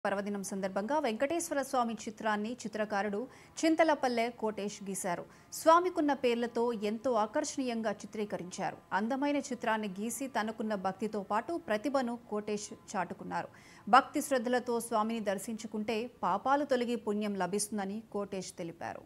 పర్వదినం సందర్భంగా వెంకటేశ్వర స్వామి చిత్రాన్ని చిత్రకారుడు చింతలపల్లె కోటేష్ గీశారు స్వామికున్న పేర్లతో ఎంతో ఆకర్షణీయంగా చిత్రీకరించారు అందమైన చిత్రాన్ని గీసి తనకున్న భక్తితో పాటు ప్రతిభను కోటేష్ చాటుకున్నారు భక్తి శ్రద్ధలతో స్వామిని దర్శించుకుంటే పాపాలు తొలగి పుణ్యం లభిస్తుందని కోటేష్ తెలిపారు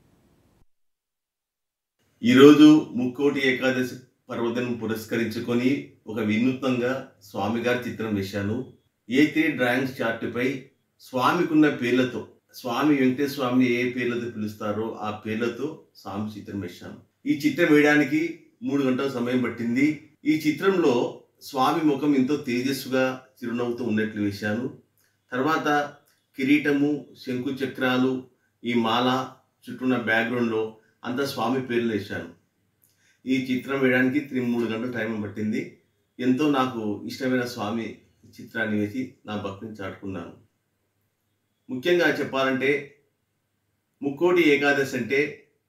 ఈరోజు ముక్కోటి ఏకాదశి పర్వదినం పురస్కరించుకొని ఒక వినూత్నంగా స్వామిగారి చిత్రం వేశాను ఏ త్రీ డ్రాయింగ్స్ చార్టుపై స్వామికున్న పేర్లతో స్వామి వెంకటేశ్వర స్వామిని ఏ పేర్లతో పిలుస్తారో ఆ పేర్లతో స్వామి చిత్రం వేశాను ఈ చిత్రం వేయడానికి మూడు గంటల సమయం పట్టింది ఈ చిత్రంలో స్వామి ముఖం ఎంతో తేజస్సుగా చిరునవ్వుతో ఉన్నట్లు వేశాను తర్వాత కిరీటము శంకు చక్రాలు ఈ మాల చుట్టూన్న బ్యాక్గ్రౌండ్లో అంతా స్వామి పేర్లు వేశాను ఈ చిత్రం వేయడానికి త్రీ మూడు గంటల టైం పట్టింది ఎంతో నాకు ఇష్టమైన స్వామి చిత్రాన్ని వేసి నా భక్తిని చాటుకున్నాను ముఖ్యంగా చెప్పాలంటే ముక్కోటి ఏకాదశి అంటే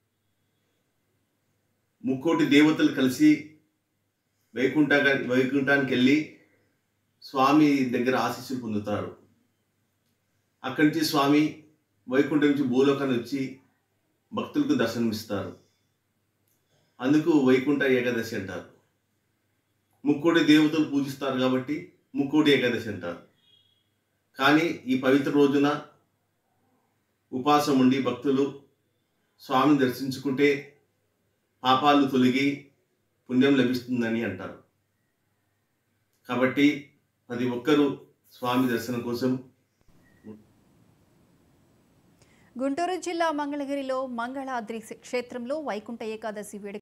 ముక్కోటి దేవతలు కలిసి వైకుంఠ వైకుంఠానికి వెళ్ళి స్వామి దగ్గర ఆశీస్సులు పొందుతారు అక్కడి నుంచి స్వామి వైకుంఠం నుంచి భూలోకాన్ని వచ్చి భక్తులకు దర్శనమిస్తారు అందుకు వైకుంఠ ఏకాదశి అంటారు ముక్కోటి దేవతలు పూజిస్తారు కాబట్టి ముక్కోటి ఏకాదశి అంటారు కానీ ఈ పవిత్ర రోజున ఉపాసం ఉండి భక్తులు స్వామిని దర్శించుకుంటే పాపాలు తొలగి పుణ్యం లభిస్తుందని అంటారు కాబట్టి ప్రతి ఒక్కరూ స్వామి దర్శనం కోసం గుంటూరు జిల్లా మంగళగిరిలో మంగళాద్రి క్షేత్రంలో వైకుంఠ ఏకాదశి వేడుక